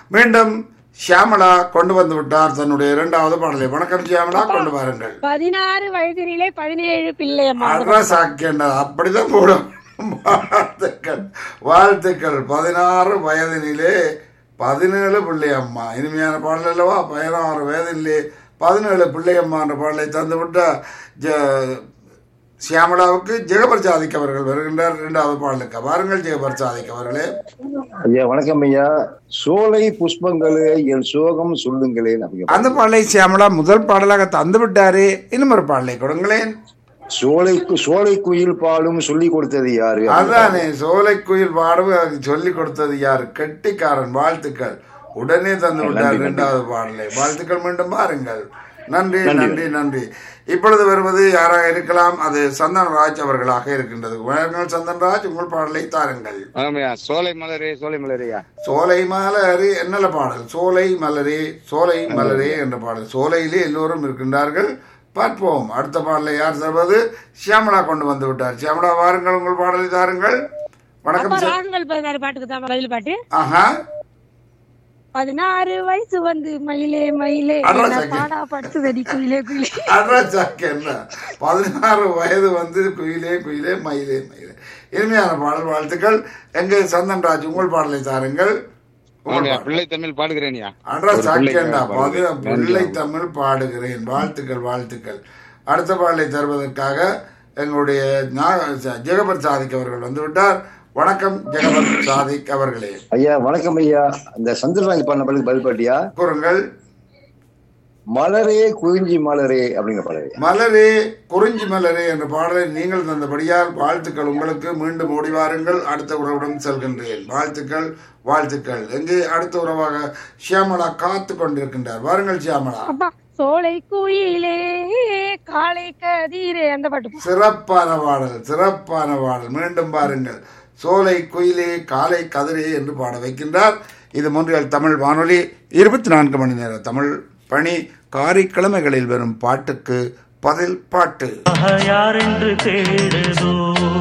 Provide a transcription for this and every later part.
மீண்டும் ஷியாமளா கொண்டு வந்து விட்டார் தன்னுடைய இரண்டாவது பாடலை வணக்கம் ஷியாமளா கொண்டு வாருங்கள் பதினாறு வயதினிலே பதினேழு பிள்ளையம்மா அட்ரஸ் ஆக்கின்ற அப்படிதான் போடும் வாழ்த்துக்கள் வாழ்த்துக்கள் பதினாறு வயதினிலே பதினேழு பிள்ளையம்மா இனிமையான பாடல் அல்லவா பதினாறு வயதிலே பதினேழு பிள்ளையம்மா என்ற பாடலை தந்துவிட்ட ஜ சியாமலாவுக்கு ஜெகபர் சாதிக் அவர்கள் வருகின்றார் இரண்டாவது பாடலுக்கு வாருங்கள் ஜெகபர் சாதிக் அவர்களே ஐயா வணக்கம் ஐயா சோலை புஷ்பங்களே என் சோகம் சொல்லுங்களேன் அப்படிங்க அந்த பாடலை சியாமலா முதல் பாடலாக தந்து விட்டாரே இன்னும் ஒரு பாடலை கொடுங்களேன் சோலைக்கு சோலை குயில் பாலும் சொல்லி கொடுத்தது யாரு அதானே சோலை குயில் பாடவு அதுக்கு சொல்லி கொடுத்தது யார் கெட்டிக்காரன் வாழ்த்துக்கள் உடனே தந்து விட்டார் இரண்டாவது பாடலை வாழ்த்துக்கள் மீண்டும் பாருங்கள் நன்றி நன்றி நன்றி இப்பொழுது வருவது யாராக இருக்கலாம் அது சந்தன்ராஜ் அவர்களாக இருக்கின்றது வணக்கம் சந்தன்ராஜ் உங்கள் பாடலை தாருங்கள் ஆமாய்யா சோலை மலரே சோலை மலரையா சோலை மலரே என்னல பாடல் சோலை மலரே சோலை மலரே என்ற பாடல் சோலையிலே எல்லோரும் இருக்கின்றார்கள் பார்ப்போம் அடுத்த பாடலை யார் தருவது சியாமலா கொண்டு வந்து விட்டார் சியாமலா வாருங்கள் உங்கள் பாடலை தாருங்கள் வணக்கம் அப்பா சார் ராகங்கள் பதினாறு பாட்டுக்கு தான் பதில் பாட்டு ஆஹா பதினாறு வயசு வந்து மயிலே மயிலே அட்ரஸ் என்ன எங்க? பாடா படுத்துதடி குயிலே குயிலே அட்ராச்சாக்கு என்ன பதினாறு வயது வந்து குயிலே குயிலே மயிலே மயிலே இனிமையான பாடல் வாழ்த்துக்கள் எங்கே சந்தன்ராஜ் உங்கள் பாடலை தாருங்கள் உங்கள் ஆமாய்யா பாடல். பிள்ளை தமிழ் பாடுகிறேன்யா அட்ரஸ் ஒரு பிள்ளை சாக்கேண்டா பாடு. பிள்ளை தமிழ் பாடுகிறேன் வாழ்த்துக்கள் வாழ்த்துக்கள் அடுத்த பாடலை தருவதற்காக எங்களுடைய ஞா- ஜெகபர் சாதிக் அவர்கள் வந்துவிட்டார் வணக்கம் ஜெகபர் சாதிக் அவர்களே ஐயா வணக்கம் ஐயா இந்த சந்திரராஜ் பண்ண பதிலுக்கு பதில் பாட்டியா கூறுங்கள் மலரே குறிஞ்சி மலரே அப்படிங்கிற பாடல் மலரே குறிஞ்சி மலரே என்ற பாடலை நீங்கள் தந்தபடியால் வாழ்த்துக்கள் உங்களுக்கு மீண்டும் ஓடி வாருங்கள் அடுத்த உறவுடன் செல்கின்றேன் வாழ்த்துக்கள் வாழ்த்துக்கள் எங்கே அடுத்த உறவாக ஷியாமலா காத்து கொண்டிருக்கின்றார் வாருங்கள் ஷியாமலா அப்பா சோலை குயிலே காலை கதிரே அந்த பாட்டு சிறப்பான பாடல் சிறப்பான பாடல் மீண்டும் பாருங்கள் சோலை குயிலே காலை கதிரே என்று பாட வைக்கின்றார் இது மொன்றியல் தமிழ் வானொலி இருபத்தி நான்கு மணி நேர தமிழ் பணி காரிக்கிழமைகளில் வரும் பாட்டுக்கு பதில் பாட்டு யாரென்று தேடுதோ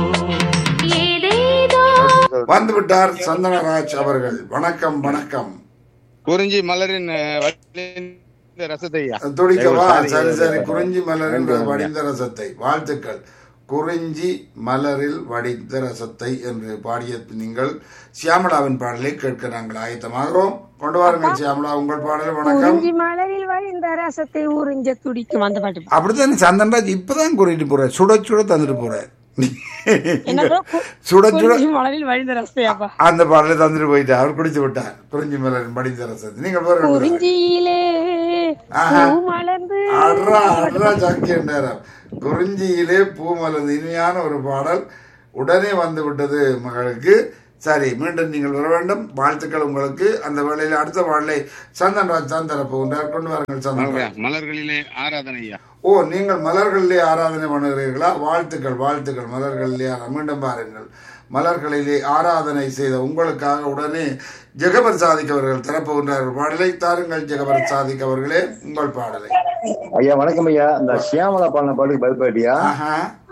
வந்துவிட்டார் சந்தனராஜ் அவர்கள் வணக்கம் வணக்கம் குறிஞ்சி மலரின் அஹ், வடிந்த ரசத்தையா துடிக்கவா சரி சரி குறிஞ்சி மலரில் வடிந்த ரசத்தை வாழ்த்துக்கள் குறிஞ்சி மலரில் வடிந்த ரசத்தை என்று பாடிய நீங்கள் சியாமலாவின் பாடலை கேட்க நாங்கள் ஆயத்தமாகிறோம் கொண்டு வாருங்கள் சியாமலா உங்கள் பாடல் வணக்கம் குறிஞ்சி மலரில் வழிந்த ரசத்தை உறிஞ்ச துடிக்கும் அந்த பாட்டு அப்படித்தானே சந்தன்ராஜ் இப்பதான் கூறிட்டு போற சுட சுட தந்துட்டு போற என்ன bro? கு- சுட சுட குறிஞ்சி மலரில் வழிந்த ரசத்தையாப்பா அந்த பாடலை தந்துட்டு போயிட்டார் அவர் குடித்து விட்டார் குறிஞ்சி மலரின் வடிந்த ரசத்தை நீங்கள் பாருங்கள் குறிஞ்சியிலே ஆஹா. பூ மலர்ந்து அட்ரா அட்ரா சாக்கிய நேரம் குறிஞ்சியிலே பூ மலர்ந்து இனிமையான ஒரு பாடல் உடனே வந்து விட்டது மகளுக்கு சரி மீண்டும் நீங்கள் வர வேண்டும் வாழ்த்துக்கள் உங்களுக்கு அந்த வேளையில் அடுத்த பாடலை சந்தன்ராஜ் தான் தரப்போகின்றார் கொண்டு வாருங்கள் ஆமாய்யா சந்தன்ராஜ் மலர்களிலே ஆராதனையா ஓ நீங்கள் மலர்களிலே ஆராதனை பண்ணுகிறீர்களா வாழ்த்துக்கள் வாழ்த்துக்கள் மலர்களிலே ஆரா- மீண்டும் பாருங்கள் மலர்களிலே ஆராதனை செய்த உங்களுக்காக உடனே ஜெகபர் சாதிக் அவர்கள் தரப்போகின்றார் பாடலை தாருங்கள் ஜெகபர் சாதிக் அவர்களே உங்கள் பாடலை ஐயா வணக்கம் ஐயா இந்த சியாமலா பாடின பாட்டுக்கு பதில் பாட்டியா ஆஹா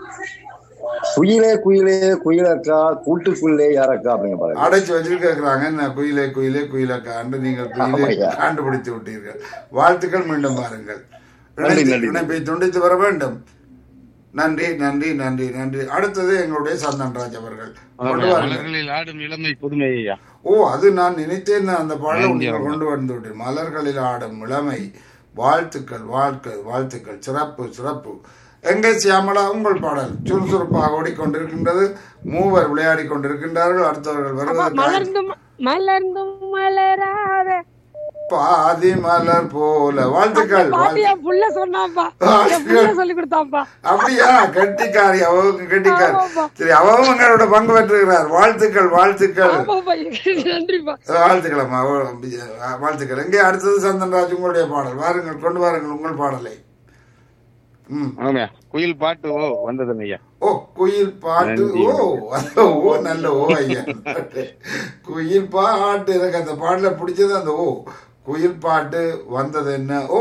குயிலே குயிலே குயிலக்கா கூட்டுக்குள்ளே யாரக்கா அப்படிங்கிற பாடல் அடைச்சு வச்சிருக்கிறாங்க என்ன குயிலே குயிலே குயிலக்காண்டு நீங்கள் குயிலே ஆமாய்யா. கண்டுபிடித்து விட்டீர்கள் வாழ்த்துக்கள் மீண்டும் பாருங்கள் நன்றி, இணைத்து- நன்றி. இணைப்பை துண்டித்து வர வேண்டும் நன்றி நன்றி நன்றி நன்றி அடுத்தது எங்களுடைய சந்தன்ராஜ் அவர்கள் கொண்டு ஆமாய்யா, வாருங்கள் மலர்களில் ஆடும் இளமை புதுமையா ஓ அது நான் நினைத்தேன் அந்த பாடலை நன்றி, நீங்கள் அம்மா. கொண்டு வந்து விட்டேன் மலர்களில் ஆடும் இளமை வாழ்த்துக்கள் வாழ்க்கை வாழ்த்துக்கள் சிறப்பு சிறப்பு எங்கே சியாமலா உங்கள் பாடல் சுறுசுறுப்பாக ஓடிக்கொண்டிருக்கின்றது மூவர் விளையாடி கொண்டிருக்கின்றார்கள் அடுத்தவர்கள் அப்பா, வருவதற்காக மலர்ந்தும் மலர்ந்தும் மலராத பாதி மலர் போல வாழ்த்துக்கள் பாட்டியா புள்ள சொன்னாப்பா என் புள்ள சொல்லி கொடுத்தாப்பா அப்படியா கெட்டிக்காரி அவங்க கெட்டிக்காரி ஆமாப்பா. சரி அவங்க எங்களோட பங்கு பெற்றுகிறார் வாழ்த்துக்கள் வாழ்த்துக்கள் ஆமாப்பா நன்றிப்பா வாழ்த்துக்கள் அம்மா ஓ, வாழ்த்துக்கள் எங்கே அடுத்தது சந்தன்ராஜ் உங்களுடைய பாடல் வாருங்கள் கொண்டு வாருங்கள் உங்கள் பாடலை ம் ஆமாய்யா குயில் பாட்டு ஓ வந்ததுங்க ஐயா ஓ குயில் பாட்டு நன்றி. ஓ அது ஓ நல்ல ஓ ஐயா குயில் பாட்டு எனக்கு அந்த பாடல பிடிச்சது அந்த ஓ குயில் பாட்டு வந்தது என்ன ஓ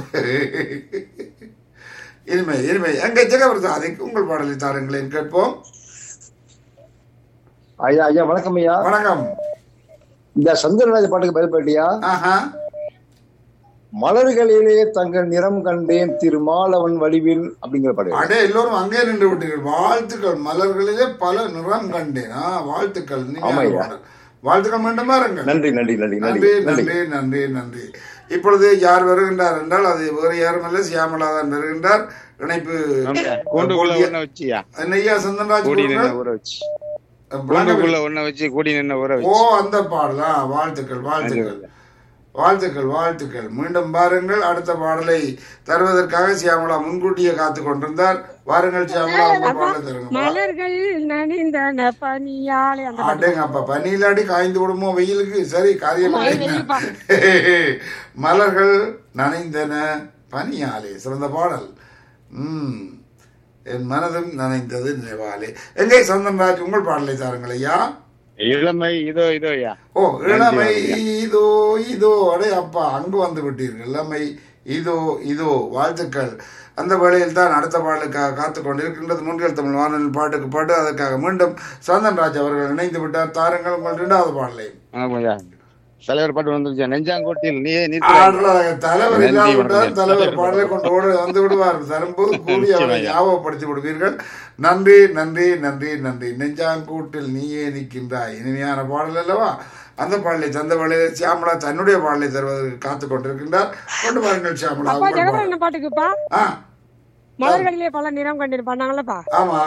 இனிமை இனிமை எங்க ஜெகபிரசாதிக்கு உங்கள் பாடலை தாருங்களேன் கேட்போம் ஐயா ஐயா வணக்கம் ஐயா வணக்கம் இந்த சந்திரராஜ பாட்டுக்கு பதில்பட்டியா ஆஹா மலர்களிலே தங்கள் நிறம் கண்டேன் திருமாலவன் வடிவில் அப்படிங்கிற பாட்டு அடே எல்லோரும் அங்கே நின்று விட்டீர்கள் வாழ்த்துக்கள் மலர்களிலே பல நிறம் கண்டேன் ஆ, வாழ்த்துக்கள் இனிமையான ஆமாய்யா. பாடல். வாழ்த்துக்கள் மீண்டும் பாருங்கள் நன்றி நன்றி நன்றி நன்றி நன்றி நன்றி நன்றி நன்றி நன்றி இப்பொழுது யார் வருகின்றார் என்றால் அது வேறு யாரும் இல்லை சியாமலா தான் வருகின்றார் இணைப்பு ஆமாய்யா. கூண்டுக்குள்ள ஒண்ண வச்சியா என்னையா சந்தன்ராஜ் கூடி கூறுங்கள். நின்ன ஊற வச்சு கூண்டுக்குள்ள ஒண்ண வச்சு கூடி நின்ன ஊற ஓ வச்சு அந்த பாடலா வாழ்த்துக்கள் வாழ்த்துக்கள் வாழ்த்துக்கள் வாழ்த்துக்கள் மீண்டும் பாருங்கள் அடுத்த பாடலை தருவதற்காக சியாமலா முன்கூட்டியே காத்து கொண்டிருந்தார் வாருங்கள் சியாமலா உங்க பாடலை தருங்க மலர்கள் நனிந்தன பனியாலே அந்த பாட்டு. அடேங்கப்பா பனியிலாடி காய்ந்து விடுமோ வெயிலுக்கு சரி காரியம் ஆமா, வெயில்ப்பா. மலர்கள் நனைந்தன பனியாலே சிறந்த பாடல் ம் என் மனதும் நனைந்தது நினைவாலே எங்கே சந்தன்ராஜ் உங்கள் பாடலை தாருங்கள் ஐயா இளமை இதோ இதோ ஐயா ஓ இளமை இதோ இதோ அடே அப்பா அங்கு வந்து விட்டீர்கள் இளமை இதோ இதோ வாழ்த்துக்கள் அந்த வேளையில் தான் அடுத்த பாடலுக்காக காத்து கொண்டிருக்கின்றது முன்கள் தமிழ் வானொலி பாட்டுக்கு பாட்டு அதற்காக மீண்டும் சந்தன்ராஜ் அவர்கள் இணைந்து விட்டார் தாருங்கள் உங்கள் இரண்டாவது பாடலை ஆமாய்யா தலைவர் பாட்டு வந்துருச்சா நெஞ்சாங்கோட்டில் நீயே ஆடுறாங்க. தலைவர் நன்றி, இல்லாவிட்டால் வணக்கம். தலைவர் பாடலை கொண்டு ஓட வந்து விடுவார் தரும்போது கூறி அவரை நிச்சயமாக. ஞாபகப்படுத்தி விடுவீர்கள் நன்றி நன்றி நன்றி நன்றி நெஞ்சாங்கூட்டில் நீயே நிற்கின்றாய் இனிமையான பாடல் அல்லவா அந்த பாடலை தந்த வேளையில் சியாமலா தன்னுடைய பாடலை தருவதற்கு காத்து கொண்டிருக்கின்றார் கொண்டு வாருங்கள் சியாமலா அப்பா உங்கள் பாடல். ஜெகபரன் பாட்டுக்குப்பா ஆ மலர்களிலே பல நிறம் கண்டு பண்ணாங்களப்பா ஆமா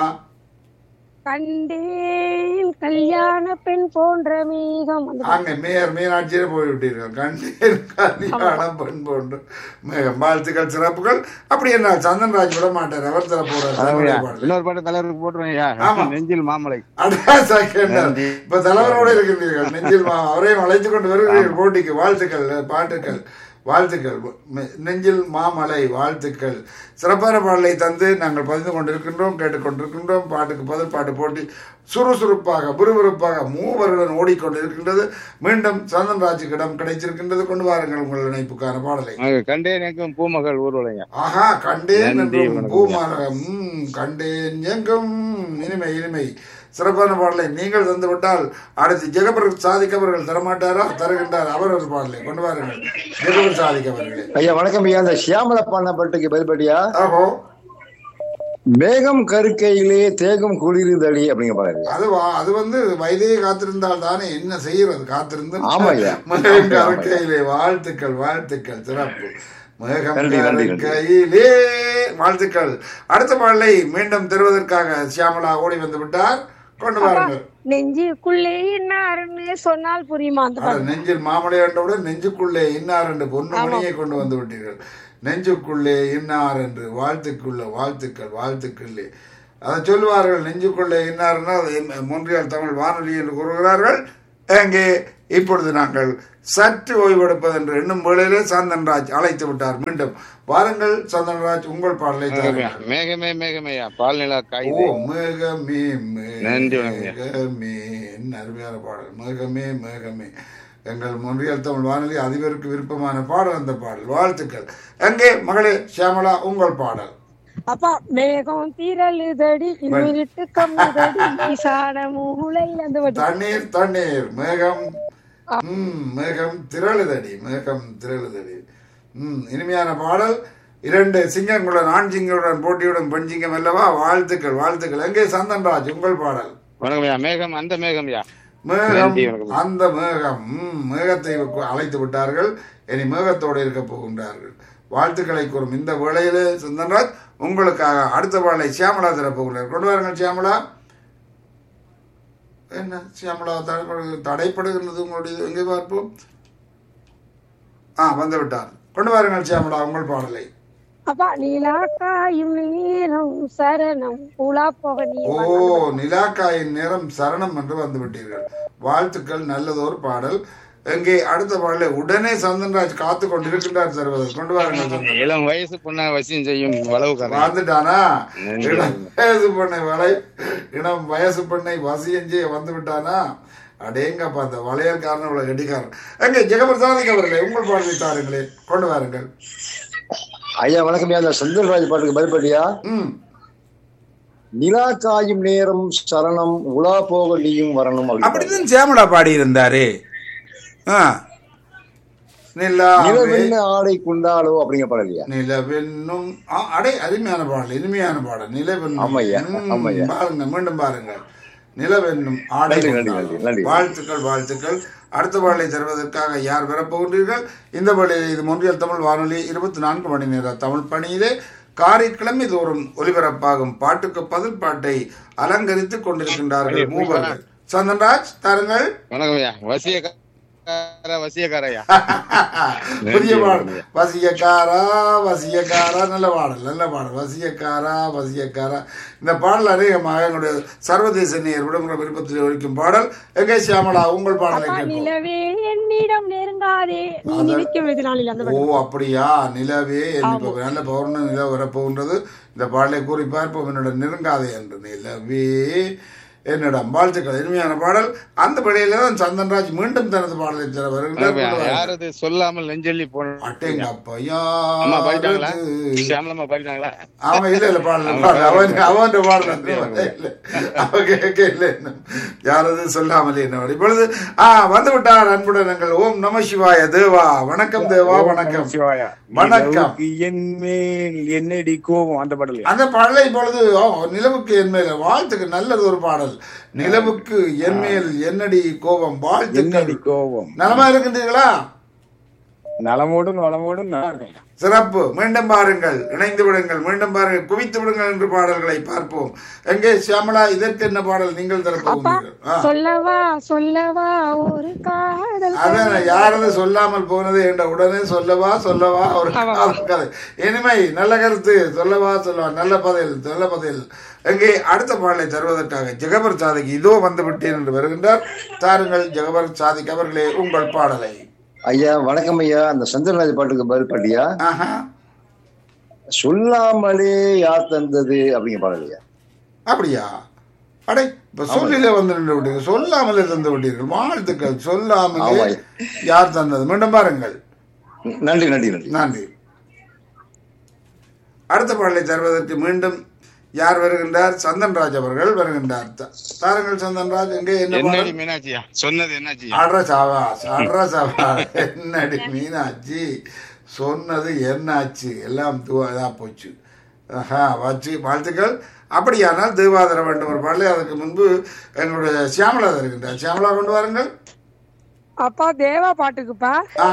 கண்டேன் கல்யாண பெண் போன்ற மேகம் அந்த பாட்டு. அங்க மேயர் மீனாட்சியே போய்விட்டீர்கள் கண்டேன் கல்யாணம் பெண் போன்று மேகம் வாழ்த்துக்கள் சிறப்புகள் அப்படி என்ன சந்தன்ராஜ் விட மாட்டார் அவர் தர போறார் தன்னுடைய பாடலை. இன்னொரு பாட்டு தலைவருக்கு போட்டுருவேன் ஐயா ஆமா. நெஞ்சில் மாமலை அடா செகண்டர். நன்றி. இப்ப தலைவரோடு இருக்கின்றீர்கள் நெஞ்சில் மா- அவரையும் அழைத்துக் கொண்டு வருகிறீர்கள் போட்டிக்கு வாழ்த்துக்கள் பாட்டுக்கள் வாழ்த்துக்கள் மெ- நெஞ்சில் மாமலை வாழ்த்துக்கள் சிறப்பான பாடலை தந்து நாங்கள் பதிந்து கொண்டிருக்கின்றோம் கேட்டுக்கொண்டிருக்கின்றோம் பாட்டுக்கு பதில் பாட்டு போட்டி சுறுசுறுப்பாக விறுவிறுப்பாக மூவருடன் ஓடிக்கொண்டிருக்கின்றது மீண்டும் சந்தன்ராஜுக்கிடம் கிடைச்சிருக்கின்றது கொண்டு வாருங்கள் உங்கள் இணைப்புக்கான பாடலை அங்க கண்டேன் எங்கும் பூமகள் ஊர்வலையா ஆஹா கண்டேன் நன்றி, என்றும் வணக்கம். பூமாரகம் ம், கண்டேன் எங்கும் இனிமை இனிமை சிறப்பான பாடலை நீங்கள் தந்து விட்டால் அடுத்து ஜெகபர் சாதிக் அவர்கள் தரமாட்டாரா தருகின்றார் அவர் ஒரு பாடலை கொண்டு வாருங்கள் ஜெகபர் சாதிக் அவர்களே ஐயா வணக்கம் ஐயா அந்த சியாமல பாடின பாட்டுக்கு பதில்பட்டியா ஆஹோ மேகம் கருக்கையிலே தேகம் குளிருதடி அப்படிங்கிற பாருங்க அதுவா அது வந்து வயதையை காத்திருந்தால் தானே என்ன செய்யறது காத்திருந்து ஆமாய்யா. மேகம் கருக்கையிலே வாழ்த்துக்கள் வாழ்த்துக்கள் சிறப்பு மேகம் நன்றி, நன்றி, நன்றி. கருக்கையிலே வாழ்த்துக்கள் அடுத்த பாடலை மீண்டும் தருவதற்காக சியாமலா ஓடி வந்து விட்டார் கொண்டு வாருங்கள் நெஞ்சுக்குள்ளே என்னாருன்னு சொன்னால் புரியுமா அந்த அட, பாட்டு நெஞ்சில் மாமலை என்றவுடன் நெஞ்சுக்குள்ளே இன்னார் என்று பொண்ணு மணியை கொண்டு வந்து விட்டீர்கள் நெஞ்சுக்குள்ளே இன்னார் என்று வாழ்த்துக்குள்ள வாழ்த்துக்கள் வாழ்த்துக்களே அதை சொல்லுவார்கள் நெஞ்சுக்குள்ளே இன்னார்னா மொன்றியால் தமிழ் வானொலி என்று கூறுகிறார்கள் எங்கே இப்பொழுது நாங்கள் சற்று ஓய்வெடுப்பது என்று எண்ணும் வேளையிலே சந்தன்ராஜ் அழைத்து விட்டார் மீண்டும் வாருங்கள் சந்தன்ராஜ் உங்கள் பாடலை தாருங்கள். மேகமே மேகமேயா பால்நிலா ஓ காயுது மேகமே நன்றி, வணக்கம். மேகமே என்ன அருமையான பாடல் மேகமே மேகமே எங்கள் மொழியால் தமிழ் வானொலி அதிபருக்கு விருப்பமான பாடல் அந்த பாடல் வாழ்த்துக்கள் எங்கே மகளே சியாமலா உங்கள் பாடல் அப்பா மேகம் திரளுதடி இருட்டு கம்முதடி ஈசான மூளையில் அந்த பாட்டு தண்ணீர் தண்ணீர் மேகம் ம் மேகம் திரளுதடி மேகம் திரளுதடி ம் இனிமையான பாடல் இரண்டு சிங்கங்களுடன் ஆண் சிங்கங்களுடன் போட்டியுடன் பெண் சிங்கம் அல்லவா வாழ்த்துக்கள் வாழ்த்துக்கள் எங்கே சந்தன்ராஜ் உங்கள் பாடல் வணக்கம்யா மேகம் அந்த மேகம்யா மேகம் நன்றி, வணக்கம். அந்த மேகம் ம், மேகத்தை அழைத்து விட்டார்கள் இனி மேகத்தோடு இருக்க போகின்றார்கள் வாழ்த்துக்களை கூறும் இந்த வேளையிலே சுந்தன்ராஜ் உங்களுக்காக அடுத்த பாடலை சியாமலா தரப்போகிறார் கொண்டு வாருங்கள் சியாமலா என்ன சியாமலா தடைப்படு தடைப்படுகின்றது உங்களுடைய எங்கே பார்ப்போம் ஆ வந்து விட்டார் கொண்டு வாருங்கள் சியாமலா உங்கள் பாடலை அப்பா நீலா காயும் நீரம் சரணம் உலா போக நீ ஓ நிலாக்காயின் நேரம் சரணம் என்று வந்து விட்டீர்கள் வாழ்த்துக்கள் நல்லதொரு பாடல் எங்கே அடுத்த பாடலை உடனே சந்தன்ராஜ் காத்து கொண்டிருக்கின்றார் தருவதற்கு கொண்டு வாருங்கள் சந்தன் இளம் வயசு பொண்ணா வசியம் செய்யும் வளவுக்காரன் வந்துட்டானா நன்றி. இளம் வயசு பண்ணை வளை இளம் வயசு பண்ணை வசியஞ்சே வந்து விட்டானா அடேங்கப்பா அந்த வளையல்காரன் இவ்வளவு கெட்டிக்காரன் எங்கே ஜெகபிரசாதிக் அவர்களே உங்கள் பாடலை தாருங்களே கொண்டு வாருங்கள் ஐயா வணக்கம் ஐயா அந்த செந்தில்ராஜ் பாட்டுக்கு பதில்பட்டியா ம் நிலா காயும் நேரம் சரணம் உலா போக நீயும் வரணும் அப்படின்னு அப்படிதான் சியாமலா பாடி இருந்தாரே ஆ நிலாவே நிலவென்ன ஆடை குண்டாலோ அப்படிங்கிற பாடல் இல்லையா நிலவென்னும் ஆ, அடே அருமையான பாடல் இனிமையான பாடல் நிலவென்னும் ஆமாய்யா, ம், ஆமாய்யா. பாருங்க மீண்டும் பாருங்க நிலவென்னும் ஆடை நன்றி, நன்றி, கொண்டாடும். நன்றி, நன்றி. வாழ்த்துக்கள் வாழ்த்துக்கள் அடுத்த பாடலை தருவதற்காக யார் பெறப்போகின்றீர்கள் இந்த பாடலில் இது மொன்றியல் தமிழ் வானொலி இருபத்தி நான்கு மணி நேர தமிழ் பணியிலே காரைக்கிழமை தோறும் ஒலிபரப்பாகும் பாட்டுக்கு பதில் பாட்டை அலங்கரித்துக் கொண்டிருக்கின்றார்கள் மூவர்கள் சந்தன்ராஜ் தாருங்கள் வணக்கம் ஐயா வசியக்கார வசியக்காரையா புதிய பாடல் வசியக்காரா வசியக்காரா நல்ல பாடல் நல்ல பாடல் வசியக்காரா வசியக்காரா இந்த பாடல் அநேகமாக எங்களுடைய சர்வதேச நேர் விடுமுறை விருப்பத்தில் ஒழிக்கும் பாடல் எங்கே சியாமலா உங்கள் பாடலை அப்பா கேட்போம் நிலவே என்னிடம் நெருங்காதே நீ நினைக்கும் எது நாளில் அந்த ஓ அப்படியா நிலவே இப்போ நல்ல பௌர்ணமி நிலவு வரப்போகின்றது இந்த பாடலை கூறி பார்ப்போம் என்னோட நெருங்காதே என்று நிலவே என்னிடம் வாழ்த்துக்கள் இனிமையான பாடல் அந்த படியில தான் சந்தன்ராஜ் மீண்டும் தனது பாடலை தர வருகின்றார் யாரது சொல்லாமல் நெஞ்சொல்லி போன அட்டேங்க அப்பையா அம்மா பாடிட்டாங்களா ஷியாமலம்மா பாடிட்டாங்களா அவன் இல்ல இல்ல பாடல பாடல அவன் அவன் பாடல இல்ல அவன் கேட்க இல்லை இன்னும். யாரது சொல்லாமலே என்ன இப்பொழுது ஆ வந்து விட்டார் அன்புடன் எங்கள் ஓம் நம சிவாய தேவா வணக்கம் தேவா வணக்கம் சிவாயா வணக்கம். நிலவுக்கு என் மேல் என்னடி கோபம் அந்த பாடல் அந்த பாடலை இப்பொழுது ஓ, நிலவுக்கு என் மேல் வாழ்த்துக்கு நல்லது ஒரு பாடல் நிலவுக்கு என் மேல் என்னடி கோபம் வாழ்த்துக்கள் என்னடி கோபம் நலமா இருக்கின்றீர்களா நலமோடும் வளமோடும் நல்லா இருக்கேன் சிறப்பு மீண்டும் பாருங்கள் இணைந்து விடுங்கள் மீண்டும் பாருங்கள் குவித்து விடுங்கள் என்று பாடல்களை பார்ப்போம் எங்கே சியாமலா இதற்கு என்ன பாடல் நீங்கள் அப்பா தரப்போகிறீர்கள் ஆ. சொல்லவா சொல்லவா ஒரு காதல் அதான் யாரது சொல்லாமல் போனது என்ற உடனே சொல்லவா சொல்லவா ஒரு காதல் கதை இனிமை நல்ல கருத்து சொல்லவா சொல்லவா நல்ல பதில் நல்ல பதில் எங்கே அடுத்த பாடலை தருவதற்காக ஜெகபர் சாதிக்கு இதோ வந்து விட்டேன் என்று வருகின்றார் தாருங்கள் ஜெகபர் சாதிக் அவர்களே உங்கள் பாடலை ஐயா வணக்கம் ஐயா அந்த சந்திரராஜ் பாட்டுக்கு பதில் பாட்டியா ஆஹா சொல்லாமலே யார் தந்தது அப்படிங்கிற பாடல் ஐயா அப்படியா அடே இப்ப சொல்லிலே வந்து நின்று விட்டீர்கள் சொல்லாமலே தந்து விட்டீர்கள் வாழ்த்துக்கள் சொல்லாமலே ஆமாம். யார் தந்தது மீண்டும் பாருங்கள் நன்றி நன்றி நன்றி நன்றி அடுத்த பாடலை தருவதற்கு மீண்டும் யார் வருகின்றார் சந்தன்ராஜ் அவர்கள் வருகின்றார் த- தாருங்கள் சந்தன்ராஜ் எங்கே என்ன என்னடி பாடல் மீனாட்சியா சொன்னது என்னாச்சு அட்ர சாவாஸ் அட்ர சாவாஸ் என்னடி மீனாட்சி சொன்னது என்னாச்சு எல்லாம் துவா இதா போச்சு ஆஹா வச்சு வாழ்த்துக்கள் அப்படியானால் தேவாதர வேண்டும் ஒரு பாடலை அதுக்கு முன்பு எங்களுடைய சியாமலா இருக்கின்றார் சியாமலா கொண்டு வாருங்கள் அப்பா தேவா பாட்டுக்குப்பா ஆ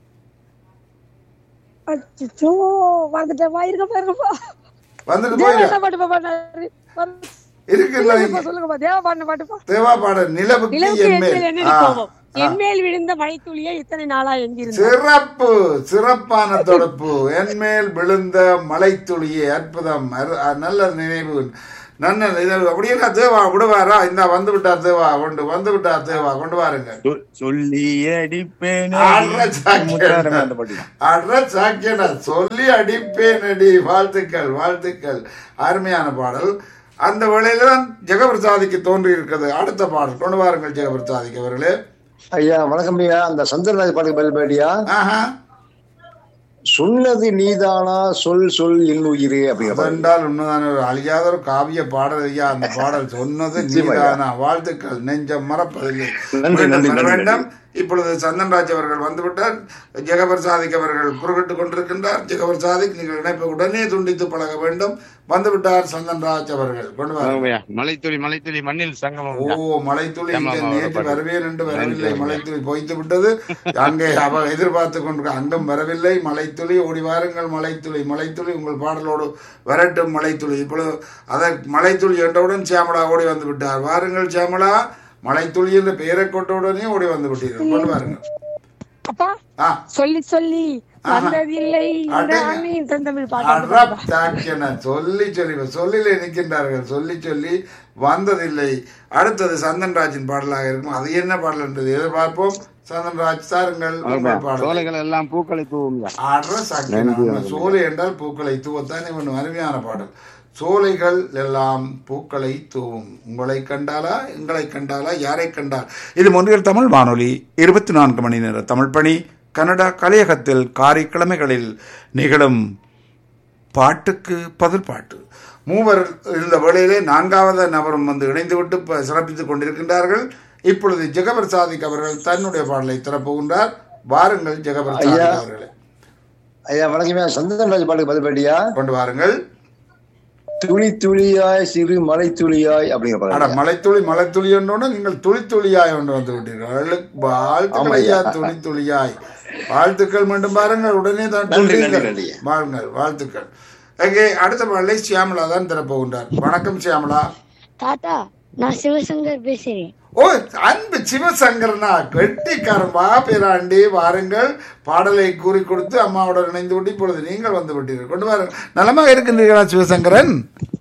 அச்சோ வந்துட்டேப்பா இருக்கப்பா இருக்கப்பா வந்துட்டு தேவா போயிரு என்ன பாட்டுப்பா பாடுறாரு? வந்து- இருக்குல்ல சொல்லுங்கப்பா, சொல்லுங்கப்பா தேவா பாடின பாட்டுப்பா தேவா பாடல் நிலவுக்கு நிலவுக்கு என் என் மேல் மேல் என்னடி ஆ, கோபம் ஆ. என் மேல் விழுந்த மழைத்துளியே இத்தனை நாளா எங்கிருந்த சிறப்பு சிறப்பான தொடுப்பு என் மேல் விழுந்த மலைத்துளியே அற்புதம் அரு- அ, நல்ல நினைவு நல்ல இது அப்படியே நான் தேவா விடுவாரா இந்த வந்து விட்டார் தேவா கொண்டு வந்து விட்டார் தேவா கொண்டு வாருங்க சொ- சொல்லி அடிப்பேன் அட்ர முத்தாரமே அந்த பாட்டு சாக்கியனா அட்ர சாக்கியனா சொல்லி அடிப்பேன் அடி வாழ்த்துக்கள் வாழ்த்துக்கள் அருமையான பாடல் அந்த வேளையில தான் ஜெகபிரசாதிக்கு தோன்றி இருக்கிறது அடுத்த பாடல் கொண்டு வாருங்கள் ஜெகபிரசாதிக்கு அவர்களே ஐயா வணக்கம் ஐயா அந்த சந்திரராஜ் பாட்டுக்கு பதில் பாட்டியா ஆஹா சொன்னது நீதானா சொல் சொல் என் உயிரே அப்படிங்கிற பாடல் அதென்றால் உண்மைதான ஒரு அழியாத ஒரு காவிய பாடல் ஐயா அந்த பாடல் சொன்னது நிச்சயமா ஐயா. நீதானா வாழ்த்துக்கள் நெஞ்சம் மறப்பதில்லை நன்றி, மீண்டும் நன்றி, வர நன்றி, வேண்டும் இப்பொழுது சந்தன்ராஜ் அவர்கள் வந்துவிட்டார் ஜெகபர் சாதிக் அவர்கள் குறுக்கிட்டுக் கொண்டிருக்கின்றார் ஜெகபர் சாதிக் நீங்கள் இணைப்பை உடனே துண்டித்து பழக வேண்டும் வந்துவிட்டார் சந்தன்ராஜ் அவர்கள் கொண்டு வாருங்கள். ஆமாய்யா. மலைத்துளி மலைத்துளி மண்ணில் சங்கமம் ஓ மலைத்துளி ஆமா, இங்கே ஆமா, நேற்று பாட்டு. வருவேன் என்று வரவில்லை நன்றி. மலைத்துளி பொய்த்து விட்டது அங்கே அவ எதிர்பார்த்து கொண்டு அங்கும் வரவில்லை மலைத்துளி ஓடி வாருங்கள் மலைத்துளி மலைத்துளி உங்கள் பாடலோடு வரட்டும் மலைத்துளி இப்பொழுது அதை மலைத்துளி என்றவுடன் சியாமலா ஓடி வந்து விட்டார் வாருங்கள் சியாமலா மலைத்துளி என்ற பெயரை கொண்டவுடனே ஓடி வந்து விட்டீர்கள் கொண்டு வாருங்கள் அப்பா ஆ சொல்லி சொல்லி ஆஹா. வந்ததில்லை இந்த அடேங்க. அன்னையின் செந்தமிழ் பாட்டு அரப் தாக்கியன சொல்லி சொல்லி சொல்லிலே நிற்கின்றார்கள் சொல்லி சொல்லி வந்ததில்லை அடுத்தது சந்தன்ராஜின் பாடலாக இருக்கும் அது என்ன பாடல் என்றது எதிர்பார்ப்போம் சந்தன்ராஜ் சாருங்கள் உங்கள் பாடல் சோலைகள் எல்லாம் பூக்களை தூவுங்க அற சாக்கியன சோலை என்றால் பூக்களை தூவத்தான் இவன் அருமையான பாடல் சோலைகள் எல்லாம் பூக்களை தூவும் உங்களை கண்டாலா எங்களை கண்டாலா யாரை கண்டால் இது மொழிகள் தமிழ் வானொலி இருபத்தி நான்கு மணி நேர தமிழ் பணி கனடா கலையகத்தில் காரைக்கிழமைகளில் நிகழும் பாட்டுக்கு பதில் பாட்டு மூவர் இருந்த வேளையிலே நான்காவது நபரும் வந்து இணைந்துவிட்டு ப- சிறப்பித்துக் கொண்டிருக்கின்றார்கள் இப்பொழுது ஜெகபர் சாதிக் அவர்கள் தன்னுடைய பாடலை திறப்புகின்றார் வாருங்கள் ஜெகபர் சாதிக் ஐயா. அவர்களே ஐயா வணக்கம்யா சந்தன்ராஜ் பாட்டுக்கு பதில் பேட்டியா கொண்டு வாருங்கள் துளி துளியாய் சிறு மலை துளியாய் அப்படிங்கிற அட பாடல் மலைத்துளி மலைத்துளி என்றோன்னு நீங்கள் துளி துளியாய் ஒன்று வந்து விட்டீர்கள் வாழ்த்துக்கள் ஆமா ஐயா ஐயா. துளி துளியாய் வாழ்த்துக்கள் மீண்டும் பாருங்கள் உடனே தான் நன்றி, சொல்றீர்கள். நன்றி, நன்றி. வாருங்கள் வாழ்த்துக்கள் அங்கே அடுத்த பாடலை சியாமலா தான் திறப்புகின்றார் வணக்கம் சியாமலா தாத்தா நான் சிவசங்கர் பேசுறேன் ஓ அன்பு சிவசங்கரனா கெட்டிக்காரன் வா பேராண்டி வாருங்கள் பாடலை கூறி கொடுத்து அம்மாவுடன் இணைந்து விட்டு இப்பொழுது நீங்கள் வந்து விட்டீர்கள் கொண்டு வாருங்கள் நலமாக இருக்கின்றீர்களா சிவசங்கரன்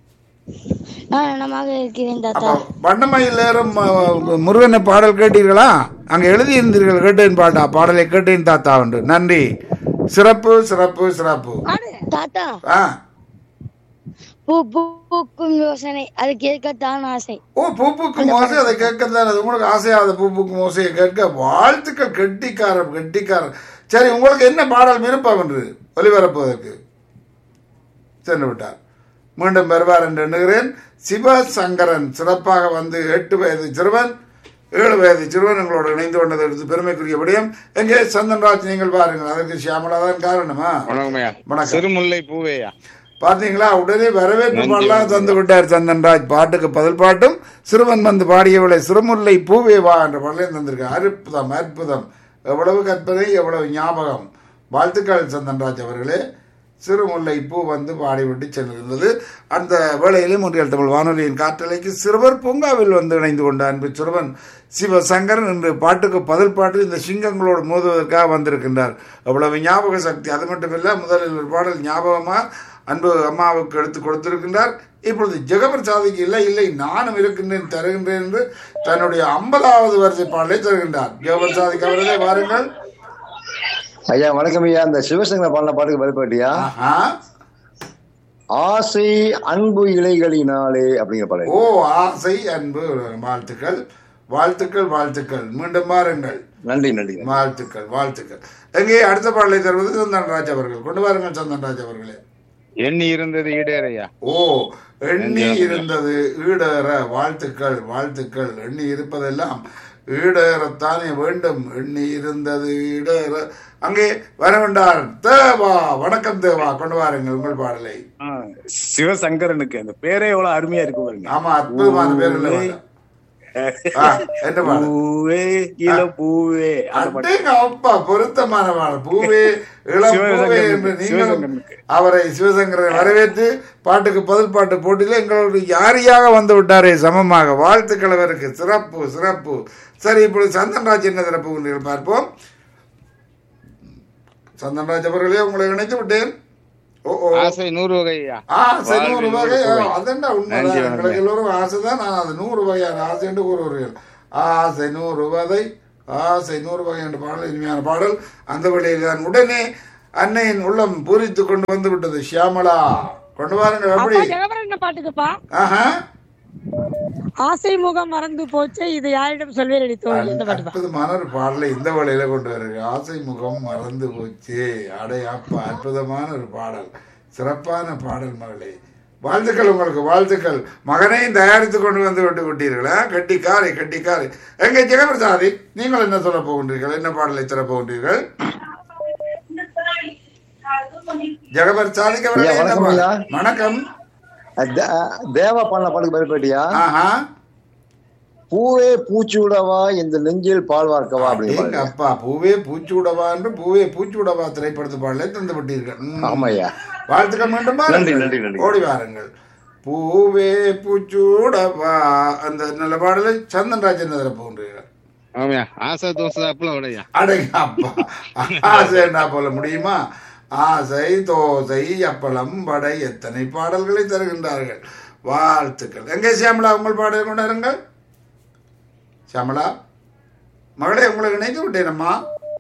நான் நலமாக இருக்கிறேன் அப்ப தாத்தா வண்ணமயில் ஏறும் அஹ், முருகனை பாடல் கேட்டீர்களா அங்க எழுதி இருந்தீர்கள் கேட்டேன் பாட்டா பாடலை கேட்டேன் தாத்தா உண்டு நன்றி சிறப்பு சிறப்பு சிறப்பு தாத்தா ஆ பூ பூ- பூக்கும் யோசனை அது கேட்கத்தான் ஆசை ஓ பூப்புக்கு மோசை அதை கேட்கறதான் அது உங்களுக்கு ஆசையாத பூப்புக்கு மோசையை கேட்க வாழ்த்துக்கள் கெட்டிக்காரன் கெட்டிக்காரன் சரி உங்களுக்கு என்ன பாடல் விருப்பம் என்று ஒலிபரப்புவதற்கு சென்று விட்டார் மீண்டும் வருவார் என்று எண்ணுகிறேன் சிவசங்கரன் சிறப்பாக வந்து எட்டு வயது சிறுவன் ஏழு வயது சிறுவன் எங்களோடு இணைந்து கொண்டது எடுத்து பெருமைக்குரிய விடயம் எங்கே சந்தன்ராஜ் நீங்கள் பாருங்கள் அதற்கு சியாமலா தான் காரணமா வணக்கம்யா வணக்கம். சிறுமுல்லை பூவேயா பாத்தீங்களா உடனே வரவேற்பு நன்றி, பாடலாம் நன்றி. தந்து விட்டார் சந்தன்ராஜ் பாட்டுக்கு பதில் பாட்டும் சிறுவன் வந்து பாடியவளை சிறுமுல்லை பூவே வா என்ற பாடலையும் தந்திருக்கார் அற்புதம் அற்புதம் எவ்வளவு கற்பனை எவ்வளவு ஞாபகம் வாழ்த்துக்கள் சந்தன்ராஜ் அவர்களே சிறுமுல்லை பூ வந்து பாடிவிட்டு செல்கின்றது அந்த வேளையிலே முன்றியல் தமிழ் வானொலியின் காற்றலைக்கு சிறுவர் பூங்காவில் வந்து இணைந்து கொண்ட அன்பு சிறுவன் சிவசங்கரன் என்று பாட்டுக்கு பதில் பாட்டு இந்த சிங்கங்களோடு மோதுவதற்காக வந்திருக்கின்றார் அவ்வளவு ஞாபக சக்தி அது மட்டுமில்ல முதலில் ஒரு பாடல் ஞாபகமா அன்பு அம்மாவுக்கு எடுத்து கொடுத்திருக்கின்றார் இப்பொழுது ஜெகபர் சாதிக்கு இல்லை இல்லை நானும் இருக்கின்றேன் தருகின்றேன் என்று தன்னுடைய ஐம்பதாவது வரிசை பாடலை தருகின்றார் ஜெகபர் சாதிக்கு அவர்களே வாருங்கள் ஐயா வணக்கம் ஐயா இந்த சிவசங்கர பாடின பாட்டுக்கு பதில் பேட்டியா ஆஹா ஆசை அன்பு இலைகளினாலே அப்படிங்கிற பாடல் ஓ ஆசை அன்பு வாழ்த்துக்கள் வாழ்த்துக்கள் வாழ்த்துக்கள் மீண்டும் வாருங்கள் நன்றி நன்றி வாழ்த்துக்கள் வாழ்த்துக்கள் எங்கே அடுத்த பாடலை தருவது சந்தன்ராஜ் அவர்கள் கொண்டு வாருங்கள் சந்தன்ராஜ் அவர்களே எண்ணி இருந்தது ஈடேறையா ஓ எண்ணி இருந்தது ஈடேற வாழ்த்துக்கள் வாழ்த்துக்கள் எண்ணி இருப்பதெல்லாம் ஈடேறத்தானே வேண்டும் எண்ணி இருந்தது ஈடேற அங்கே வரவேண்டார் தேவா வணக்கம் தேவா கொண்டு வாருங்கள் உங்கள் பாடலை ஆ, சிவசங்கரனுக்கு அந்த பேரே எவ்வளவு அருமையா இருக்கு பாருங்க ஆமா அற்புதமான பேர் இல்ல வேண்டாம். ஆ, என்ன பாடல் பூவே இள பூவே அந்த பாட்டு அட்டேங்க அப்பா பொருத்தமான பாடல் பூவே இளம் பூவே சிவசங்கரனுக்கு, என்று நீங்களும் சிவசங்கரனுக்கு. அவரை சிவசங்கரனை வரவேற்று பாட்டுக்கு பதில் பாட்டு போட்டியில் எங்களோட யாரியாக வந்து விட்டாரே சமமாக வாழ்த்துக்கள் அவருக்கு சிறப்பு சிறப்பு சரி இப்பொழுது சந்தன்ராஜ் என்ன சிறப்பு பார்ப்போம் சந்தன்ராஜ் அவர்களே உங்களை இணைத்து விட்டேன் ஓ ஓ ஆசை நூறு வகையா ஆசை நூறு வாழ்வில் வகை நூறு சுவை. அதெண்டா நன்றி, உண்மைதான் வணக்கம். எங்களுக்கு எல்லோரும் ஆசைதான் நான் அது நூறு வகையான ஆசை என்று கூறுவீர்கள் ஆசை நூறு வகை ஆசை நூறு வகை என்ற பாடல் இனிமையான பாடல் அந்த வழியில் தான் உடனே அன்னையின் உள்ளம் பூரித்து கொண்டு வந்து விட்டது ஷியாமளா கொண்டு வாருங்கள் எப்படி அப்பா ஜெகபரன் என்ன பாட்டுக்குப்பா ஆஹா ஆசை முகம் மறந்து போச்சு இது யாரிடம் சொல்வேன் அடி தோழி இந்த பாட்டுப்பா அற்புதமான ஒரு பாடலை இந்த வழியில கொண்டு வருங்க ஆசை முகம் மறந்து போச்சு அடே அப்பா அற்புதமான ஒரு பாடல் சிறப்பான பாடல் மகளே வாழ்த்துக்கள் உங்களுக்கு வாழ்த்துக்கள் மகனையும் தயாரித்து கொண்டு வந்து விட்டு விட்டீர்களா கட்டிக்காரி கட்டிக்காரி எங்க ஜெகபிரசாதி நீங்கள் என்ன சொல்ல போகின்றீர்கள் என்ன பாடலை தர போகின்றீர்கள் ஜெகபிரசாதிக்கு அவர்கள் ஐயா, என்ன வணக்கம் பாடல்? ஐயா. வணக்கம் தே- தேவா பாடின பாட்டுக்கு பதில் பேட்டியா ஆஹா பூவே பூச்சூடவா இந்த நெஞ்சில் பால் வார்க்கவா அப்படின்னு எங்க பாடுங்க. அப்பா பூவே பூச்சூடவா என்று பூவே பூச்சூடவா திரைப்படத்து பாடலை தந்து விட்டீர்கள் ம். ஆமாய்யா வாழ்த்துக்கள் மீண்டும் நன்றி, வாருங்கள். நன்றி, நன்றி. ஓடி வாருங்கள் பூவே பூச்சூடவா அந்த நல்ல பாடலை சந்தன்ராஜ் என்ன தர போகின்றீர்கள் ஆமாயா ஆசை தோசை அப்பளம் வடையா அடங்க அப்பா ஆசை என்ன போல முடியுமா ஆசை தோசை அப்பளம் வடை எத்தனை பாடல்களை தருகின்றார்கள் வாழ்த்துக்கள் எங்கே சியாமலா உங்கள் பாடலை கொண்டாருங்கள் சியாமலா மகளே உங்களை இணைத்து விட்டேன் அம்மா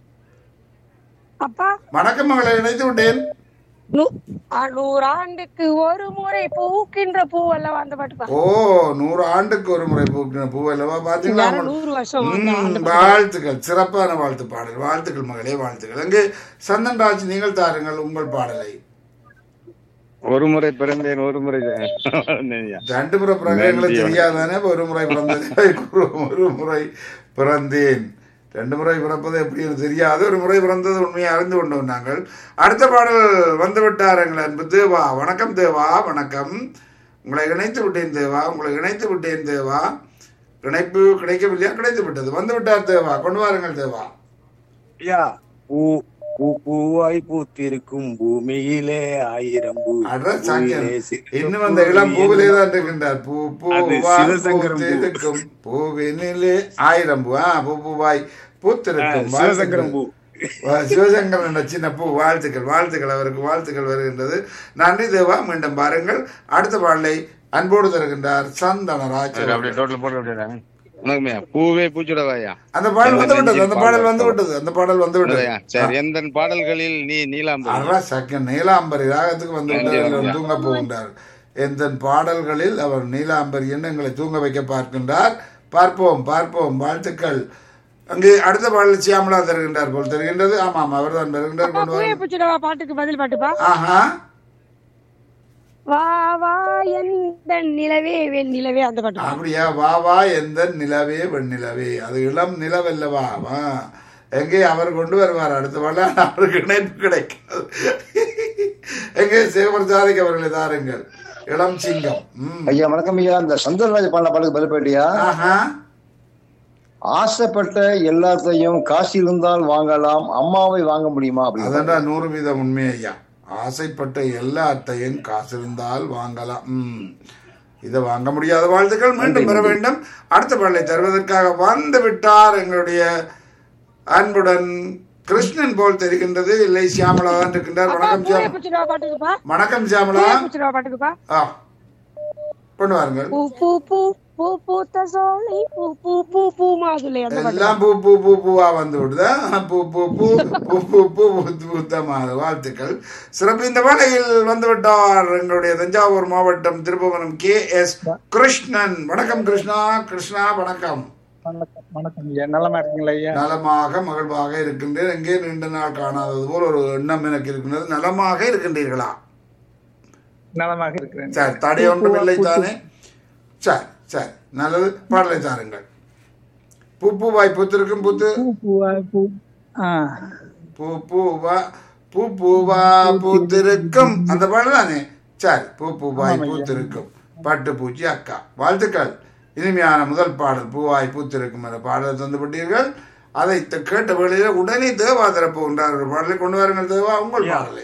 அப்பா வணக்கம் மகளை இணைத்து விட்டேன் நூ- ஆ, நூறாண்டுக்கு ஒரு முறை பூக்கின்ற பூ அல்லவா அந்த பாட்டுப்பா ஓ நூறு ஆண்டுக்கு ஒரு முறை பூக்கின பூ அல்லவா பாத்தீங்களா யாரும் நூறு வருஷம் அந்த- அந்த ம், வாழ்த்துக்கள் சிறப்பான வாழ்த்து பாடல் வாழ்த்துக்கள் மகளே வாழ்த்துக்கள் அங்கே சந்தன்ராஜ் நீங்கள் தாருங்கள் உங்கள் பாடலை ஒரு முறை பிறந்தேன் ஒரு முறை வளர்ந்தேன் ஐயா. ரெண்டு முறை பிறகு எங்களுக்கு நன்றி, தெரியாதானே இப்ப ஒரு முறை பிறந்தது ஒரு முறை பிறந்தேன் ரெண்டு முறை பிறப்பது எப்படின்னு தெரியாது ஒரு முறை பிறந்தது உண்மையை அறிந்து கொண்டோம் நாங்கள் அடுத்த பாடல் வந்து விட்டார் எங்கள் அன்பு தேவா வணக்கம் தேவா வணக்கம் உங்களை இணைத்து விட்டேன் தேவா உங்களை இணைத்து விட்டேன் தேவா இணைப்பு கிடைக்கவில்லையா கிடைத்து விட்டது வந்து விட்டார் தேவா கொண்டு வாருங்கள் தேவா ஐயா பூ பூ பூவாய் பூத்திருக்கும் பூமியிலே ஆயிரம் பூ அட சாக்கியம். பூவிலே சிறு இன்னும் அந்த இளம் பூவிலே தான் இருக்கின்றார் பூ அது பூவா சிவசங்கரம் பூ. பூத்திருக்கும் பூவினிலே ஆயிரம் பூ ஆ பூ பூவாய் பூத்திருக்கும் ஆ, சிவசங்கரம் பூ. வா- சிவசங்கரன் என்ற சின்ன பூ வாழ்த்துக்கள் வாழ்த்துக்கள் அவருக்கு வாழ்த்துக்கள் வருகின்றது நன்றி தேவா மீண்டும் பாருங்கள் அடுத்த பாடலை அன்போடு தருகின்றார் சந்தனராஜ் சரி, அப்படியே டோட்டல் போட்டு அப்படியே வணக்கம் ஐயா பூவே பூச்சுடவாயா அந்த பாடல் வந்து விட்டது அந்த பாடல் வந்து விட்டது அந்த பாடல் வந்து விட்டது ஐயா, சரி எந்த பாடல்களில் நீ நீலாம்பரி அரா சக்க நீலாம்பரி ராகத்துக்கு வந்து நன்றி, விட்டார் நன்றி. தூங்க போகின்றார் எந்த பாடல்களில் அவர் நீலாம்பரி என்று எங்களை தூங்க வைக்க பார்க்கின்றார் பார்ப்போம் பார்ப்போம் வாழ்த்துக்கள் அங்கே அடுத்த பாடல் சியாமலா தருகின்றார் போல் தெரிகின்றது ஆமாம் அவர் தான் தருகின்றார் கொண்டு பூவே வாருங்கள். பூச்சிடவா பாட்டுக்கு பதில் பாட்டுப்பா ஆஹா வா வா எந்த நிலவே வெண் நிலவே அந்த பாட்டு அப்படியா வா வா எந்த நிலவே வெண்ணிலவே அது இளம் நிலவல்லவா வா எங்கே அவர் கொண்டு வருவார் அடுத்த பாடல் அவருக்கு இணைப்பு கிடைக்காது எங்கே சிவபிரசாதிக்கு அவர்களை தாருங்கள் இளம் சிங்கம் ம் ஐயா வணக்கம் ஐயா இந்த சந்தர்ராஜ் பாடின பாட்டுக்கு பதில் போயிட்டியா ஆஹா ஆசைப்பட்ட எல்லாத்தையும் காசு இருந்தால் வாங்கலாம் அம்மாவை வாங்க முடியுமா அப்படின்னு அதண்டா நூறு வீதம் உண்மை ஐயா ஆசைப்பட்ட எல்லாத்தையும் காசு இருந்தால் வாங்கலாம் ம் இதை வாங்க முடியாத வாழ்த்துக்கள் மீண்டும் பெற வேண்டும் அடுத்த பாடலை தருவதற்காக வந்து விட்டார் எங்களுடைய அன்புடன் கிருஷ்ணன் போல் தெரிகின்றது இல்லை சியாமலா தான் இருக்கின்றார் அப்பா வணக்கம் பூவே சியாமலா பூச்சிடவா பாட்டுக்குப்பா வணக்கம் சியாமலா பூவே பூச்சிடவா பாட்டுக்குப்பா ஆ கொண்டு வாருங்கள் பூ பூ பூ பூ பூத்த சோலை பூ பூ பூ பூ மாதுளை அந்த பாட்டு எல்லாம் பூ பூ பூ பூவா வந்து விடுதா பூ பூ பூ பூ பூ பூ பூத்து பூத்தமாக வாழ்த்துக்கள் சிறப்பு இந்த வேளையில் வந்து விட்டார் எங்களுடைய தஞ்சாவூர் மாவட்டம் திருப்புவனம் கே எஸ் கிருஷ்ணன் வணக்கம் கிருஷ்ணா கிருஷ்ணா வணக்கம் வணக்கம் வணக்கம் ஐயா நலமா இருக்கீங்களா ஐயா நலமாக மகிழ்வாக இருக்கின்றேன் எங்கே நீண்ட நாள் காணாதது போல் ஒரு எண்ணம் எனக்கு இருக்கின்றது நலமாக இருக்கின்றீர்களா நலமாக இருக்கிறேன் சரி தடை ஒன்றும் இல்லை தானே சரி சரி நல்லது பாடலை தாருங்கள் பூ பூவாய் பூத்திருக்கும் பூத்து பூ பூவாய் பூ ஆ பூ பூவா பூ பூவா பூத்திருக்கும் அந்த பாடல் தானே சரி பூ பூவாய் பூத்திருக்கும் பட்டு பூச்சி அக்கா வாழ்த்துக்கள் இனிமையான முதல் பாடல் பூவாய் பூத்திருக்கும் என்ற பாடலை தந்து விட்டீர்கள் அதை த- கேட்ட வேளையில உடனே தேவா திறப்புகின்றார் ஒரு பாடலை கொண்டு வாருங்கள் தேவா உங்கள் பாடலை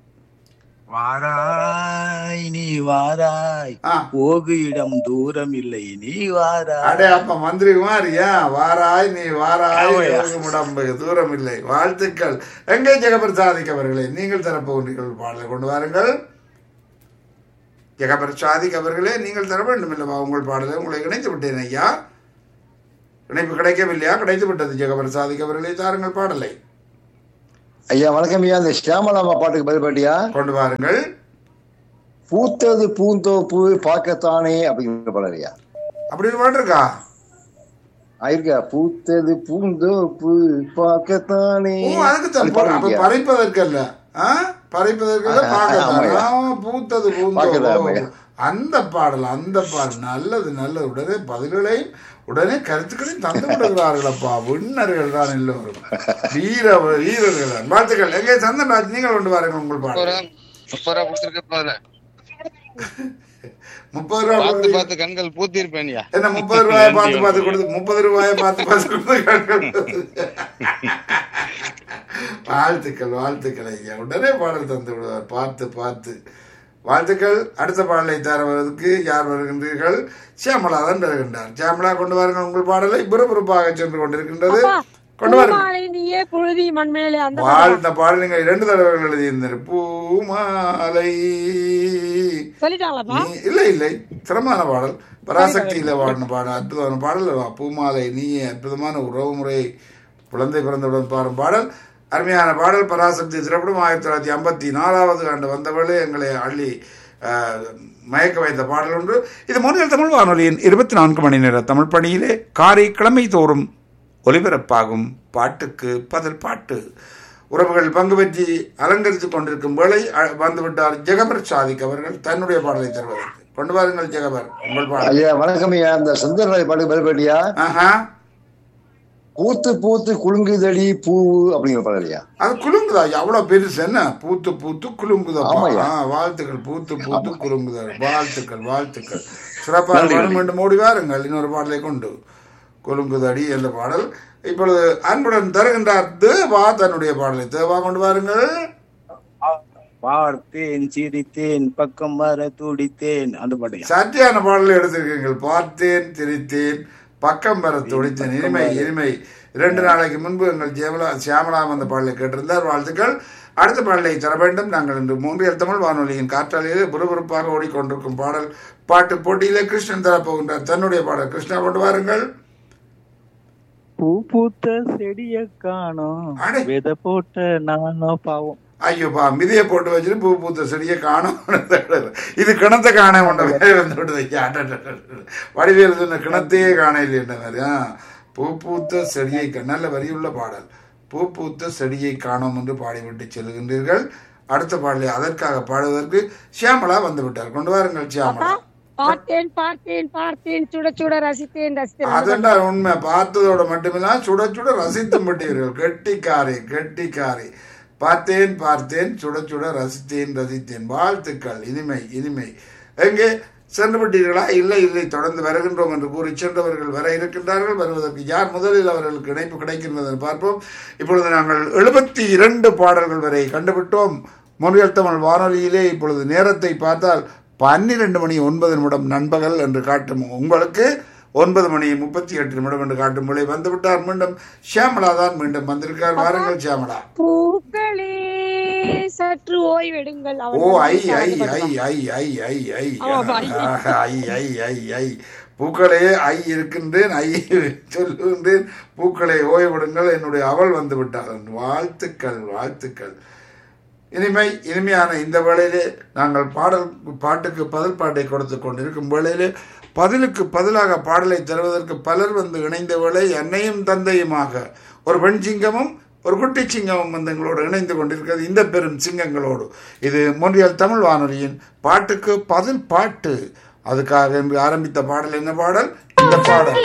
வாராய் நீ வாராய் ஆ. போகு இடம் தூரம் இல்லை நீ வாராய் அடே அப்ப மந்திரி குமாரியா வாராய் நீ வாராய் ஆமாய்யா. போகும் உடம்பு தூரம் இல்லை வாழ்த்துக்கள் எங்கே ஜெகபிரசாதிக் அவர்களே நீங்கள் தரப்போகிறீர்கள் பாடலை கொண்டு வாருங்கள் ஜெகபிரசாதிக் அவர்களே நீங்கள் தர வேண்டும் இல்லவா உங்கள் பாடலை உங்களை இணைத்து விட்டேன் ஐயா இணைப்பு கிடைக்கவில்லையா கிடைத்து விட்டது ஜெகபிரசாதிக் அவர்களே தாருங்கள் பாடலை ஐயா வணக்கம் ஐயா இந்த ஷியாமலாமா பாட்டுக்கு பதில் போயிட்டியா கொண்டு வாருங்கள் பூத்தது பூந்தோப்பு பார்க்கத்தானே அப்படிங்கிற பாடல் ஐயா அப்படி ஒரு பாட்டு இருக்கா ஆயிருக்கா பூத்தது பூந்தோப்பு பார்க்கத்தானே ஓ அதுக்கு தான் அப்படி ப- பாடல் அப்ப ஐயா. பறிப்பதற்கு அல்ல ஆ? பறிப்பதற்கு அல்ல, ஆ, பார்க்கத்தான். ஆமாய்யா. ஆ, பூத்தது பார்க்கத்தான், பூந்தோ ஆமாய்யா. அந்த பாடல் அந்த பாடல் நல்லது நல்லது உடனே பதில்களையும் உடனே கருத்துக்களையும் தந்து விடுகிறார்களப்பா விண்ணர்கள் தான் எல்லோரும் வீர வீரர்கள் தான் வாழ்த்துக்கள் எங்கே சந்தன்ராஜ் நீங்கள் கொண்டு வாருங்கள் உங்கள் முப்பது பாடல் ரூபா முப்பது ரூபா கொடுத்துருக்க போதுல முப்பது ரூபாய் பார்த்து கொடுத்து- பார்த்து கண்கள் பூத்திருப்பேன்யா என்ன முப்பது ரூபாயை பார்த்து பார்த்து கொடுத்து முப்பது ரூபாயை பார்த்து பார்த்து கொடுத்து வாழ்த்துக்கள் வாழ்த்துக்கள் ஐயா உடனே பாடல் தந்து விடுவார் பார்த்து பார்த்து வாழ்த்துக்கள் அடுத்த பாடலை தருவதற்கு யார் வருகின்றீர்கள் சியாமலா தான் வருகின்றார் சியாமலா கொண்டு வாருங்கள் உங்கள் பாடலை புறப்புறப்பாக சென்று கொண்டிருக்கின்றது அப்பா கொண்டு வாருங்கள் பூமாலை நீயே புழுதி மண்மேலே அந்த பாட்டு வாழ்ந்த பாடல் நீங்கள் இரண்டு தடவைகள் எழுதியிருந்தீர் பூமாலை சொல்லிட்டாங்களாப்பா நீ- இல்லை இல்லை சிரமமான பாடல் பராசக்தியில பாடின பாடல் அற்புதமான பாடல் அல்லவா? பூமாலை நீ அற்புதமான உறவு முறை குழந்தை பிறந்தவுடன் பாடும் பாடல் அருமையான பாடல் பராசக்தி திரைப்படம் ஆயிரத்தி தொள்ளாயிரத்தி ஐம்பத்தி நாலாவது ஆண்டு வந்தவளே எங்களை அள்ளி ஆஹ், மயக்க வைத்த பாடல் ஒன்று இது முதல் தமிழ் வானொலியின் இருபத்தி நான்கு மணி நேர தமிழ் பணியிலே காரை கிழமை தோறும் ஒலிபரப்பாகும் பாட்டுக்கு பதில் பாட்டு உறவுகள் பங்கு பற்றி அலங்கரித்துக் கொண்டிருக்கும் வேளை அ- வந்துவிட்டார் ஜெகபர் சாதிக் அவர்கள் தன்னுடைய பாடலை தருவதற்கு கொண்டு வாருங்கள் ஜெகபர் உங்கள் பாடல் ஐயா வணக்கம் ஐயா இந்த சுந்தரராய் பாட்டு பதில்பட்டியா ஆஹா பூத்து பூத்து குலுங்குதடி பூ அப்படிங்கிற பாடல் ஐயா அது குலுங்குதா எவ்வளவு பெருசு என்ன பூத்து பூத்து குலுங்குதா ஆமாய்யா. வாழ்த்துக்கள் பூத்து பூத்து குலுங்குதா வாழ்த்துக்கள் வாழ்த்துக்கள் சிறப்பாக பாடம் மீண்டும் ஓடி வாருங்கள் இன்னொரு பாடலை கொண்டு குலுங்குதடி என்ற பாடல் இப்பொழுது அன்புடன் தருகின்றார் தேவா தன்னுடைய பாடலை தேவா கொண்டு வாருங்கள் பார்த்தேன் சிரித்தேன் பக்கம் வர துடித்தேன் அந்த பாட்டையா சத்தியான பாடலை எடுத்திருக்கீங்கள் பார்த்தேன் திரித்தேன் பக்கம் வர துடித்தேன் இனிமை இனிமை இரண்டு நாளைக்கு முன்பு எங்கள் ஜெயமலா சியாமலா அந்த பாடலை கேட்டிருந்தார் வாழ்த்துக்கள் அடுத்த பாடலை தர வேண்டும் நாங்கள் இன்று மூன்றியல் தமிழ் வானொலியின் காற்றாலையில் விறுவிறுப்பாக ஓடிக்கொண்டிருக்கும் பாடல் பாட்டு போட்டியிலே கிருஷ்ணன் தரப்போகின்றார் தன்னுடைய பாடல் கிருஷ்ணா கொண்டு வாருங்கள் பூ பூத்த செடிய காணோம் அடே. விதை போட்ட நானோ பாவம் ஐயோப்பா மிதியை போட்டு வச்சுட்டு பூ பூத்த செடியை காணும் இது கிணத்தை காண வேண்டாம் வந்து விடுது வடிவேல் சொன்ன கிணத்தையே காண இல்லைன்ற மாதிரி ஆ. பூ பூத்த செடியை கா- நல்ல வரியுள்ள பாடல் பூ பூத்த செடியை காணோம் என்று பாடிவிட்டு செல்கின்றீர்கள் அடுத்த பாடலை அதற்காக பாடுவதற்கு சியாமலா வந்து விட்டார் கொண்டு வாருங்கள் சியாமலா பார்த்தேன் பார்த்தேன் பார்த்தேன் சுட சுட ரசித்தேன் ரசித்தேன் அதெண்டா உண்மை பார்த்ததோட மட்டுமில்ல சுட சுட ரசித்து விட்டீர்கள் கெட்டிக்காரி கெட்டிக்காரி பார்த்தேன் பார்த்தேன் சுட சுட ரசித்தேன் ரசித்தேன் வாழ்த்துக்கள் இனிமை இனிமை எங்கே சென்று விட்டீர்களா இல்லை இல்லை தொடர்ந்து வருகின்றோம் என்று கூறி சென்றவர்கள் வர இருக்கின்றார்கள் வருவதற்கு யார் முதலில் அவர்களுக்கு இணைப்பு கிடைக்கின்றது என்று பார்ப்போம் இப்பொழுது நாங்கள் எழுபத்தி இரண்டு பாடல்கள் வரை கண்டுவிட்டோம் மொழியல் தமிழ் வானொலியிலே இப்பொழுது நேரத்தை பார்த்தால் பன்னிரண்டு மணி ஒன்பது நிமிடம் நண்பகல் என்று காட்டும் உங்களுக்கு ஒன்பது மணி முப்பத்தி எட்டு நிமிடம் என்று காட்டும் விலை வந்துவிட்டார் மீண்டும் ஷியாமலா தான் மீண்டும் வந்திருக்கார் வாருங்கள் ஷியாமலா பூக்களே சற்று ஓய்வெடுங்கள் ஓ அவர் ஐ வந்து ஐ பாடுபடுவார். ஐ ஐ ஐ ஐ ஐ ஆமா, ஐ. ஆஹா, ஐ ஐ ஐ ஐ பூக்களே ஐ இருக்கின்றேன் ஐ சொல்லுகின்றேன் பூக்களை ஓய்விடுங்கள் என்னுடைய அவள் வந்து விட்டாள் வாழ்த்துக்கள் வாழ்த்துக்கள் இனிமை இனிமையான இந்த வேளையிலே நாங்கள் பாடல் பாட்டுக்கு பதில் பாட்டை கொடுத்து கொண்டிருக்கும் வேளையிலே பதிலுக்கு பதிலாக பாடலை தருவதற்கு பலர் வந்து இணைந்த வேளை அன்னையும் தந்தையுமாக ஒரு பெண் சிங்கமும் ஒரு குட்டி சிங்கமும் வந்து எங்களோடு இணைந்து கொண்டிருக்கிறது இந்த பெரும் சிங்கங்களோடு இது மொன்றியல் தமிழ் வானொலியின் பாட்டுக்கு பதில் பாட்டு அதுக்காக என்று ஆரம்பித்த பாடல் என்ன பாடல் இந்த பாடல்